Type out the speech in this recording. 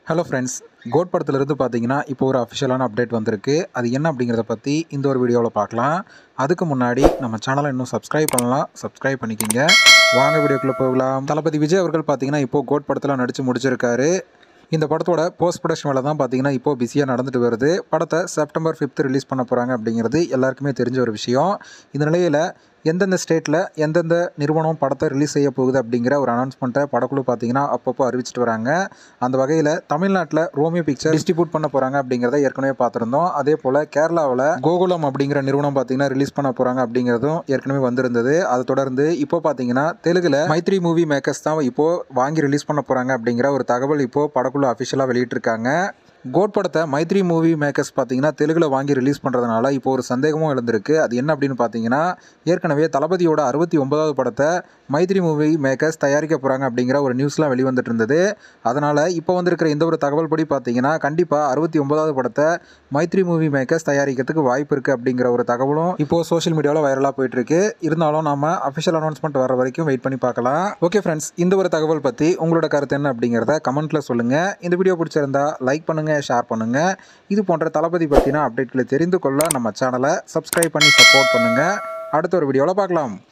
hello friends code படத்துலேருந்து பார்த்தீங்கன்னா இப்போ ஒரு அஃபிஷியலான அப்டேட் வந்திருக்கு அது என்ன அப்படிங்கிறத பற்றி இந்த ஒரு வீடியோவில் பார்க்கலாம் அதுக்கு முன்னாடி நம்ம சேனலை இன்னும் சப்ஸ்கிரைப் பண்ணலாம் சப்ஸ்கிரைப் பண்ணிக்கிங்க வாங்க வீடியோக்குள்ளே போகலாம் தளபதி விஜய் அவர்கள் பார்த்தீங்கன்னா இப்போ கோட் படத்தில் நடித்து முடிச்சிருக்காரு இந்த படத்தோட போஸ்ட் ப்ரொடக்ஷன் வேலை தான் பார்த்தீங்கன்னா இப்போ பிஸியாக நடந்துட்டு வருது படத்தை செப்டம்பர் ஃபிஃப்த் ரிலீஸ் பண்ண போகிறாங்க அப்படிங்கிறது எல்லாருக்குமே தெரிஞ்ச ஒரு விஷயம் இந்த நிலையில் எந்தெந்த ஸ்டேட்டில் எந்தெந்த நிறுவனம் படத்தை ரிலீஸ் செய்ய போகுது அப்படிங்கிற ஒரு அனௌன்ஸ்மெண்ட்டை படக்குழு பார்த்தீங்கன்னா அப்பப்போ அறிவிச்சிட்டு வராங்க அந்த வகையில் தமிழ்நாட்டில் ரோமியோ பிக்சர் டிஸ்ட்ரிபியூட் பண்ண போகிறாங்க அப்படிங்கிறத ஏற்கனவே பார்த்துருந்தோம் அதே போல் கேரளாவில் கோகுலம் அப்படிங்கிற நிறுவனம் பார்த்தீங்கன்னா ரிலீஸ் பண்ண போகிறாங்க அப்படிங்கிறதும் ஏற்கனவே வந்திருந்தது அதை தொடர்ந்து இப்போ பார்த்தீங்கன்னா தெலுங்குல மைத்ரி மூவி மேக்கர்ஸ் தான் இப்போ வாங்கி ரிலீஸ் பண்ண போகிறாங்க அப்படிங்கிற ஒரு தகவல் இப்போ படக்குழு அஃபிஷியலாக வெளியிட்டிருக்காங்க கோட் படத்தை மைத்ரி மூவி மேக்கர்ஸ் பார்த்தீங்கன்னா தெலுங்குல வாங்கி ரிலீஸ் பண்ணுறதுனால இப்போ ஒரு சந்தேகமும் எழுந்திருக்கு அது என்ன அப்படின்னு பார்த்தீங்கன்னா ஏற்கனவே தளபதியோட அறுபத்தி ஒன்பதாவது படத்தை மைத்ரி மூவி மேக்கர்ஸ் தயாரிக்க போகிறாங்க அப்படிங்கிற ஒரு நியூஸ்லாம் வெளிவந்துட்டு இருந்தது அதனால் இப்போ வந்திருக்கிற இந்த ஒரு தகவல் படி பார்த்தீங்கன்னா கண்டிப்பாக அறுபத்தி ஒன்பதாவது படத்தை மைத்ரி மூவி மேக்கர்ஸ் தயாரிக்கிறதுக்கு வாய்ப்பு இருக்குது அப்படிங்கிற ஒரு தகவலும் இப்போது சோஷியல் மீடியாவில் வைரலாக போயிட்டுருக்கு இருந்தாலும் நம்ம அஃபிஷியல் அனௌன்ஸ்மெண்ட் வர வரைக்கும் வெயிட் பண்ணி பார்க்கலாம் ஓகே ஃப்ரெண்ட்ஸ் இந்த ஒரு தகவல் பற்றி உங்களோட கருத்து என்ன அப்படிங்கிறத கமெண்ட்டில் சொல்லுங்கள் இந்த வீடியோ பிடிச்சிருந்தா லைக் பண்ணுங்கள் ஷேர் பண்ணுங்கள் இது போன்ற தளபதி பற்றின அப்டேட்களை தெரிந்து கொள்ள நம்ம சேனலை சப்ஸ்கிரைப் பண்ணி சப்போர்ட் பண்ணுங்கள் அடுத்த ஒரு வீடியோவில் பார்க்கலாம்